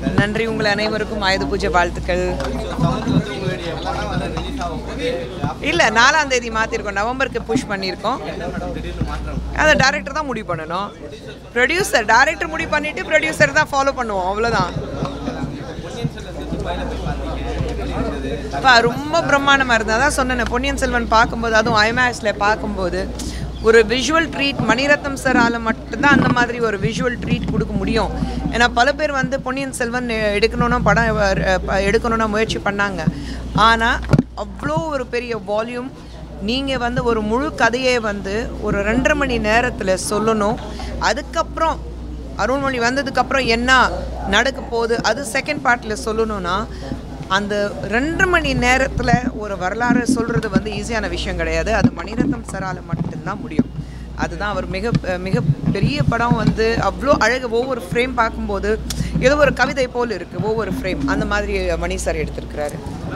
நன்றி உங்கள் அனைவருக்கும் ஆயுத பூஜை வாழ்த்துக்கள் இல்லை நாலாம் தேதி மாற்றிருக்கோம் நவம்பருக்கு புஷ் பண்ணியிருக்கோம் அதை டேரக்டர் தான் முடிவு பண்ணணும் ப்ரொடியூசர் டேரக்டர் முடிவு பண்ணிவிட்டு ப்ரொடியூசர் தான் ஃபாலோ பண்ணுவோம் அவ்வளோதான் அப்பா ரொம்ப பிரம்மாண்டமாக இருந்தது அதான் சொன்னேன் பொன்னியின் செல்வன் பார்க்கும்போது அதுவும் ஐமேக்ஸில் பார்க்கும்போது ஒரு விஷுவல் ட்ரீட் மணிரத்னம் சாரால் மட்டும்தான் அந்த மாதிரி ஒரு விஷுவல் ட்ரீட் கொடுக்க முடியும் ஏன்னா பல பேர் வந்து பொன்னியின் செல்வன் எடுக்கணும்னா படம் அஹ், ப- எடுக்கணும்னா முயற்சி பண்ணாங்க ஆனால் அவ்வளோ ஒரு பெரிய வால்யூம் நீங்கள் வந்து ஒரு முழு கதையை வந்து ஒரு ரெண்டரை மணி நேரத்தில் சொல்லணும் அதுக்கப்புறம் அருள்மொழி வந்ததுக்கப்புறம் என்ன நடக்க போகுது அது செகண்ட் பார்ட்டில் சொல்லணும்னா அந்த ரெண்டு மணி நேரத்தில் ஒரு வரலாறு சொல்கிறது வந்து ஈஸியான விஷயம் கிடையாது அது மணிரத்னம் சரால் மட்டும்தான் முடியும் அதுதான் அவர் மிக மிக பெரிய படம் வந்து அவ்வளோ அழகு ஒவ்வொரு ஃப்ரேம் பார்க்கும்போது ஏதோ ஒரு கவிதை போல் இருக்குது ஒவ்வொரு ஃப்ரேம் அந்த மாதிரி மணி சார் எடுத்திருக்கிறாரு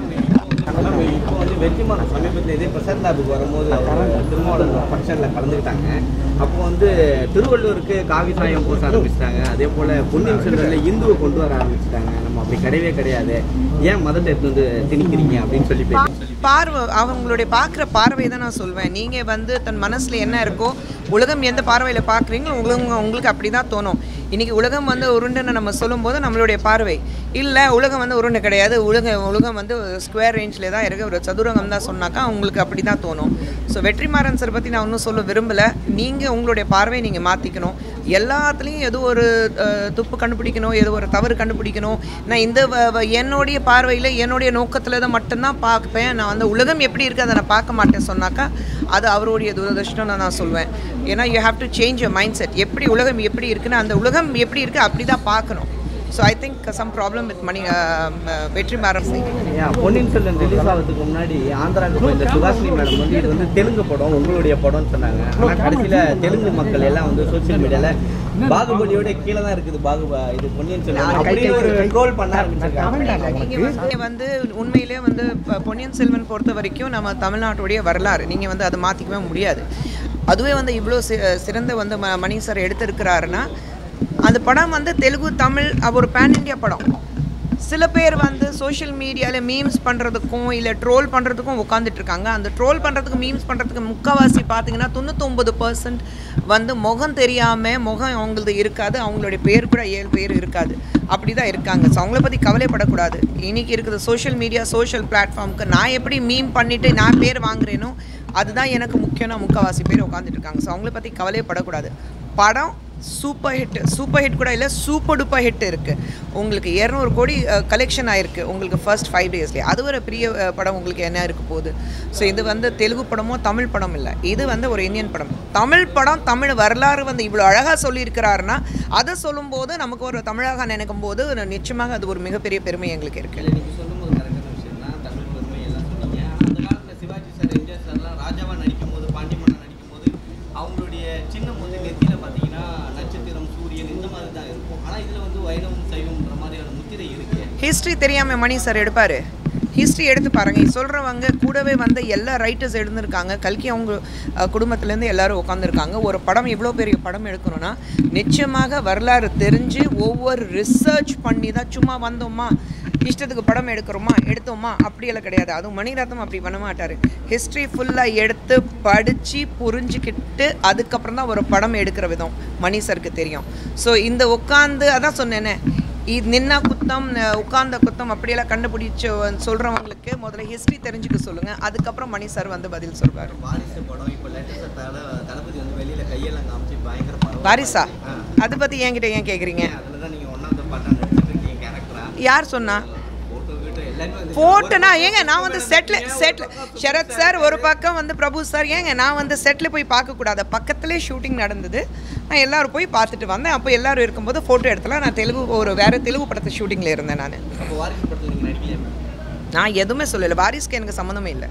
மேம், இப்போ வந்து வெற்றிமாறன் சமீபத்தில் இதே பிரசாத் லேபுக்கு வரும்போது அவர் திருமாவளவன் ஃபங்க்ஷனில் கலந்துக்கிட்டாங்க அப்போ வந்து திருவள்ளூருக்கு காவி சாயம் பூச ஆரம்பிச்சிட்டாங்க அதே போல் பொன்னியின் செல்வனில் இந்துவை கொண்டு வர ஆரம்பிச்சிட்டாங்க நம்ம அப்படி கிடையவே கிடையாது ஏன் மதத்தை எடுத்து வந்து திணிக்கிறீங்க அப்படின்னு சொல்லி பேசி பார்வை அவங்களுடைய பார்க்குற பார்வை தான் நான் சொல்வேன் நீங்கள் வந்து தன் மனசில் என்ன இருக்கோ உலகம் எந்த பார்வையில் பார்க்குறீங்களோ உங்களுக்கு உங்களுக்கு அப்படி தான் தோணும் இன்றைக்கி உலகம் வந்து உருண்டுன்னு நம்ம சொல்லும்போது நம்மளுடைய பார்வை இல்லை உலகம் வந்து உருண்டு கிடையாது உலகம் உலகம் வந்து ஸ்கொயர் ரேஞ்சில் தான் இருக்குது ஒரு சதுரங்கம் தான் சொன்னாக்கா உங்களுக்கு அப்படி தான் தோணும் ஸோ வெற்றிமாறன் சார் பற்றி நான் ஒன்றும் சொல்ல விரும்பலை நீங்கள் உங்களுடைய பார்வை நீங்கள் மாற்றிக்கணும் எல்லாத்துலேயும் ஏதோ ஒரு அஹ், துப்பு கண்டுபிடிக்கணும் ஏதோ ஒரு தவறு கண்டுபிடிக்கணும் நான் இந்த வ- வ- என்னுடைய பார்வையில் என்னுடைய நோக்கத்தில் தான் மட்டும்தான் பார்ப்பேன் நான் வந்து உலகம் எப்படி இருக்குது அதை நான் பார்க்க மாட்டேன் சொன்னாக்கா அது அவருடைய துரதிருஷ்டம் நான் சொல்வேன் ஏன்னா you have to change your mind set எப்படி உலகம் எப்படி இருக்குன்னு அந்த உலகம் எப்படி இருக்குது அப்படி தான் பார்க்கணும் so I think some problem with money Vetri Maaran ஏன் பொன்னியின் செல்வன் ரிலீஸ் ஆகிறதுக்கு முன்னாடி ஆந்திராவுக்கு போயிருந்த சுகாசினி மேடம் வந்து இது வந்து தெலுங்கு படம் உங்களுடைய படம்னு சொன்னாங்க ஆனால் கடைசியில் தெலுங்கு மக்கள் எல்லாம் வந்து சோஷியல் மீடியாவில் பாகுபலியோட கீழே தான் இருக்குது பாகுபா இது பொன்னியின் செல்வன் அப்படியே ஒரு ட்ரோல் பண்ண ஆரம்பிச்சிருக்காங்க நீங்க வந்து- வந்து உண்மையிலே வந்து ப- பொன்னியின் செல்வன் பொறுத்த வரைக்கும் நம்ம தமிழ்நாட்டுடைய வரலாறு நீங்கள் வந்து அதை மாற்றிக்கவே முடியாது அதுவே வந்து இவ்வளோ சி சிறந்த வந்து ம மணி சார் எடுத்திருக்கிறாருன்னா அந்த படம் வந்து தெலுங்கு தமிழ் அது ஒரு பேன் இண்டியா படம் சில பேர் வந்து சோஷியல் மீடியாவில் மீம்ஸ் பண்ணுறதுக்கும் இல்லை ட்ரோல் பண்ணுறதுக்கும் உட்காந்துட்டு இருக்காங்க அந்த ட்ரோல் பண்ணுறதுக்கு மீம்ஸ் பண்ணுறதுக்கு முக்கால்வாசி பார்த்தீங்கன்னா தொண்ணூத்தொம்பது பர்சன்ட் வந்து முகம் தெரியாமல் முகம் அவங்களது இருக்காது அவங்களுடைய பேர் கூட ஏழு பேர் இருக்காது அப்படி தான் இருக்காங்க ஸோ அவங்கள பற்றி கவலைப்படக்கூடாது இன்னைக்கு இருக்குது சோஷியல் மீடியா சோஷியல் பிளாட்ஃபார்முக்கு நான் எப்படி மீம் பண்ணிவிட்டு நான் பேர் வாங்குறேனோ அதுதான் எனக்கு முக்கியம்னா முக்கால்வாசி பேர் உட்காந்துட்டு இருக்காங்க ஸோ அவங்கள பற்றி கவலைப்படக்கூடாது படம் சூப்பர் ஹிட் சூப்பர் ஹிட் கூட இல்லை சூப்பர் டூப்பர் ஹிட் இருக்குது உங்களுக்கு இரநூறு கோடி கலெக்ஷன் ஆயிருக்கு உங்களுக்கு ஃபர்ஸ்ட் ஃபைவ் டேஸ்லேயே அது ஒரு பெரிய அஹ், படம் உங்களுக்கு என்ன இருக்க போகுது ஸோ இது வந்து தெலுங்கு படமோ தமிழ் படம் இல்லை இது வந்து ஒரு இந்தியன் படம் தமிழ் படம் தமிழ் வரலாறு வந்து இவ்வளோ அழகாக சொல்லியிருக்கிறாருன்னா அதை சொல்லும்போது நமக்கு ஒரு தமிழாக நினைக்கும் போது நிச்சயமாக அது ஒரு மிகப்பெரிய பெருமை எங்களுக்கு இருக்குது இல்லை நீங்கள் சொல்லும்போது கரெக்டான விஷயம் தான் தமிழ் பெருமை எல்லாம் சொன்னீங்க அந்த காலத்தில் சிவாஜி சார் எம்ஜிஆர் சார்லாம் ராஜாவா நடிக்கும் போது பாண்டிமன்னா நடிக்கும் போது அவங்களுடைய சின்னம் வந்து நெத்தியில் பார்த்தீங்கன்னா நட்சத்திரம் சூரியன் இந்த மாதிரி தான் இருக்கும் ஆனால் இதில் வந்து வைரம் சைவம்ன்ற மாதிரியான முத்திரை இருக்கு ஹிஸ்ட்ரி தெரியாமல் மணி சார் எடுப்பார் ஹிஸ்ட்ரி எடுத்து பாருங்க சொல்கிறவங்க கூடவே வந்து எல்லா ரைட்டர்ஸ் எழுந்திருக்காங்க கல்கி அவங்க அஹ், குடும்பத்துலேருந்து எல்லாரும் உட்காந்துருக்காங்க ஒரு படம் இவ்வளோ பெரிய படம் எடுக்கணும்னா நிச்சயமாக வரலாறு தெரிஞ்சு ஒவ்வொரு ரிசர்ச் பண்ணி தான் சும்மா வந்தோமா இஷ்டத்துக்கு படம் எடுக்கிறோமா எடுத்தோமா அப்படியெல்லாம் கிடையாது அதுவும் மணிரத்னம் அப்படி பண்ண மாட்டார் ஹிஸ்ட்ரி ஃபுல்லாக எடுத்து படித்து புரிஞ்சுக்கிட்டு அதுக்கப்புறம் தான் ஒரு படம் எடுக்கிற விதம் மணி சருக்கு தெரியும் ஸோ இந்த உட்காந்து அதான் சொன்னேனே இது நின்னா குத்தம் ந- உட்கார்ந்த குத்தம் அப்படியெல்லாம் கண்டுபிடிச்சு சொல்கிறவங்களுக்கு முதல்ல ஹிஸ்ட்ரி தெரிஞ்சுக்க சொல்லுங்கள் அதுக்கப்புறம் மணி சார் வந்து பதில் சொல்வார் வாரிசு படம் இப்போ லேட்டஸ்டாக தல தளபதி வந்து வெளியில் கையெல்லாம் காமிச்சு பயங்கர பரவ வாரிசா அதை பற்றி என்கிட்ட ஏன் கேட்குறீங்க அதில் தான் நீங்கள் ஒன் ஆஃப் த பார்ட்டாக நடிச்சிட்டு இருக்கீங்க கேரக்டரா யார் சொன்னா ஃபோட்டோ வீட்டோ எல்லாமே வந்து போட்டுனா ஏங்க நான் வந்து செட்டில் செட்டில் சரத் சார் ஒரு பக்கம் வந்து பிரபு சார் ஏங்க நான் வந்து செட்டில் போய் பார்க்கக்கூடாது பக்கத்துலேயே ஷூட்டிங் நடந்தது நான் எல்லாரும் போய் பார்த்துட்டு வந்தேன் அப்போ எல்லாரும் இருக்கும்போது ஃபோட்டோ எடுத்தலாம் நான் தெலுங்கு ஒரு வேறு தெலுங்கு படத்து ஷூட்டிங்கில் இருந்தேன் நான் அப்போ வாரிசு படத்தில் நீங்கள் நடிக்கலையா நான் எதுவுமே சொல்லலை வாரிஸ்க்கு எனக்கு சம்மந்தமே இல்லை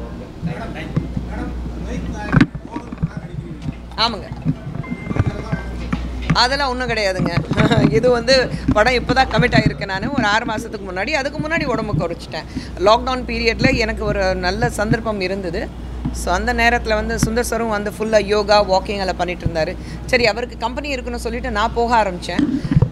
ஆமாங்க அதெல்லாம் ஒன்றும் கிடையாதுங்க இது வந்து படம் இப்போ தான் கமிட் ஆகியிருக்கேன் நான் ஒரு ஆறு மாதத்துக்கு முன்னாடி அதுக்கு முன்னாடி உடம்பு குறைச்சிட்டேன் லாக்டவுன் பீரியடில் எனக்கு ஒரு நல்ல சந்தர்ப்பம் இருந்தது ஸோ அந்த நேரத்தில் வந்து சுந்தர் சரும் வந்து ஃபுல்லாக யோகா வாக்கிங் எல்லாம் பண்ணிட்டு இருந்தார் சரி அவருக்கு கம்பெனி இருக்குன்னு சொல்லிட்டு நான் போக ஆரம்பித்தேன்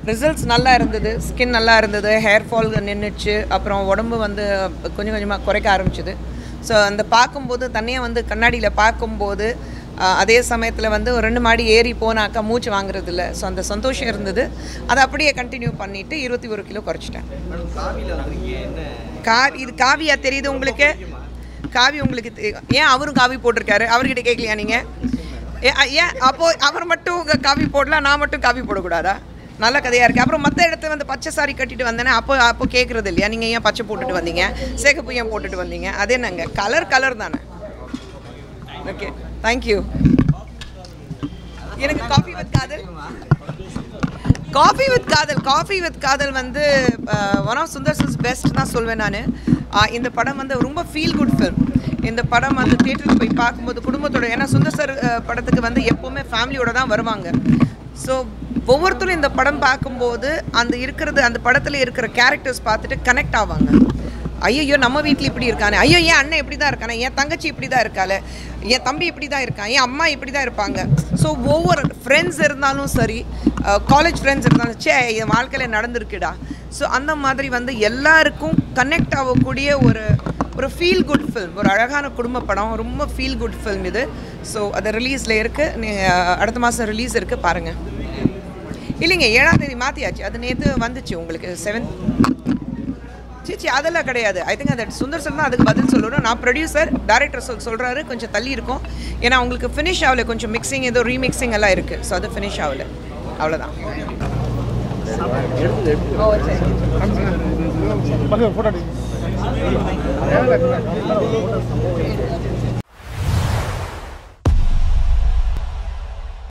ரிசல்ட்ஸ் நல்லா இருந்தது ஸ்கின் நல்லா இருந்தது ஹேர் ஃபால் நின்றுச்சு அப்புறம் உடம்பு வந்து கொஞ்சம் கொஞ்சமாக குறைக்க ஆரம்பிச்சுது ஸோ அந்த பார்க்கும்போது தனியாக வந்து கண்ணாடியில் பார்க்கும்போது ஆஹ், அதே சமயத்தில் வந்து ஒரு ரெண்டு மாடி ஏறி போனாக்கா மூச்சு வாங்குறது இல்லை ஸோ அந்த சந்தோஷம் இருந்தது அதை அப்படியே கண்டினியூ பண்ணிவிட்டு இருபத்தி ஒரு கிலோ குறைச்சிட்டேன் மேடம் காவியில் வந்திருக்கீங்க என்ன கா இது காவியா தெரியுது உங்களுக்கு காவி உங்களுக்கு தெ- ஏன் அவரும் காவி போட்டிருக்காரு அவர்கிட்ட கேட்கலையா நீங்கள் ஏன் அப்போ அவர் மட்டும் உங்க காவி போடலாம் நான் மட்டும் காவி போடக்கூடாதா நல்ல கதையாக இருக்குது அப்புறம் மற்ற இடத்துல வந்து பச்சை சாரி கட்டிட்டு வந்தேனே அப்போ அப்போ கேட்குறது இல்லையா நீங்கள் ஏன் பச்சை போட்டுட்டு வந்தீங்க சேகப்பு ஏன் போட்டுட்டு வந்தீங்க அதே நாங்கள் கலர் கலர் தானே ஓகே தேங்க்யூ எனக்கு coffee with Kadhal coffee with Kadhal coffee with Kadhal வந்து one of Sundar C's best தான் சொல்வேன் நான் இந்த படம் வந்து ரொம்ப ஃபீல் குட் ஃபிலிம் இந்த படம் வந்து தியேட்டருக்கு போய் பார்க்கும்போது குடும்பத்தோட ஏன்னா சுந்தர் சார் அஹ், படத்துக்கு வந்து எப்போவுமே ஃபேமிலியோட தான் வருவாங்க ஸோ ஒவ்வொருத்தரும் இந்த படம் பார்க்கும்போது அந்த இருக்கிறது அந்த படத்தில் இருக்கிற கேரக்டர்ஸ் பார்த்துட்டு கனெக்ட் ஆவாங்க ஐயோ நம்ம வீட்டில் இப்படி இருக்கானே ஐயோ என் அண்ணன் இப்படி தான் இருக்கானே என் தங்கச்சி இப்படி தான் இருக்காளே என் தம்பி இப்படி தான் இருக்கான் என் அம்மா இப்படி தான் இருப்பாங்க ஸோ ஒவ்வொரு ஃப்ரெண்ட்ஸ் இருந்தாலும் சரி காலேஜ் ஃப்ரெண்ட்ஸ் இருந்தாலும் சே என் வாழ்க்கையில் நடந்திருக்குடா ஸோ அந்த மாதிரி வந்து எல்லாருக்கும் கனெக்ட் ஆகக்கூடிய ஒரு ஒரு ஃபீல் குட் ஃபில்ம் ஒரு அழகான குடும்ப படம் ரொம்ப ஃபீல் குட் ஃபில்ம் இது ஸோ அது ரிலீஸில் இருக்குது அடுத்த மாதம் ரிலீஸ் இருக்குது பாருங்கள் இல்லைங்க ஏழாம் தேதி மாற்றியாச்சு அது நேற்று வந்துச்சு உங்களுக்கு செவன் சீச்சி அதெல்லாம் கிடையாது ஐ திங்க் அந்த சுந்தர் சார் தான் அதுக்கு பதில் சொல்லணும் நான் ப்ரொடியூசர் டேரக்டர் சொல் சொல்கிறாரு கொஞ்சம் தள்ளி இருக்கும் ஏன்னா உங்களுக்கு ஃபினிஷ் ஆகல கொஞ்சம் மிக்சிங் ஏதோ ரீமிக்சிங் எல்லாம் இருக்குது ஸோ அது ஃபினிஷ் ஆகல அவ்வளோதான் ஓ சரி பக்கத்துல போட்டோ